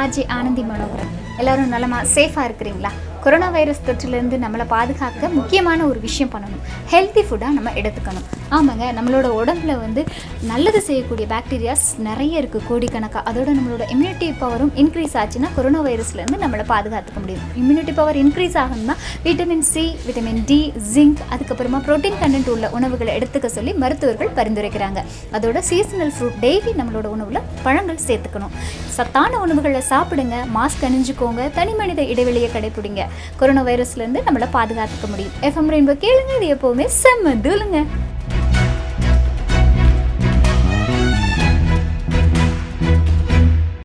RJ Anandhi Manoharan எல்லாரும் நலமா சேஃபாக இருக்கிறீங்களா கொரோனா வைரஸ் தொற்றிலிருந்து நம்மளை பாதுகாக்க முக்கியமான ஒரு விஷயம் பண்ணணும் ஹெல்த்தி ஃபுட்டாக நம்ம எடுத்துக்கணும் ஆமாங்க நம்மளோட உடம்புல வந்து நல்லது செய்யக்கூடிய பாக்டீரியாஸ் நிறைய இருக்குது கோடிக்கணக்காக அதோட நம்மளோட இம்யூனிட்டி பவரும் இன்க்ரீஸ் ஆச்சுன்னா கொரோனா வைரஸ்லேருந்து நம்மளை பாதுகாத்துக்க முடியும் இம்யூனிட்டி பவர் இன்க்ரீஸ் ஆகணும்னா vitamin C vitamin D zinc அதுக்கப்புறமா ப்ரோட்டீன் கண்டென்ட் உள்ள உணவுகளை எடுத்துக்க சொல்லி மருத்துவர்கள் பரிந்துரைக்கிறாங்க அதோட சீசனல் ஃப்ரூட் டெய்லி நம்மளோட உணவில் பழங்கள் சேர்த்துக்கணும் சத்தான உணவுகளை சாப்பிடுங்க மாஸ்க் அணிஞ்சுக்கோங்க தனி மனித இடைவெளியை கடைப்பிடிங்க கொரோனா வைரஸ்லேருந்து நம்மளை பாதுகாத்துக்க முடியும் எஃப்எம் ரெயின்போ கேளுங்க இது எப்போவுமே செம்ம தூளுங்க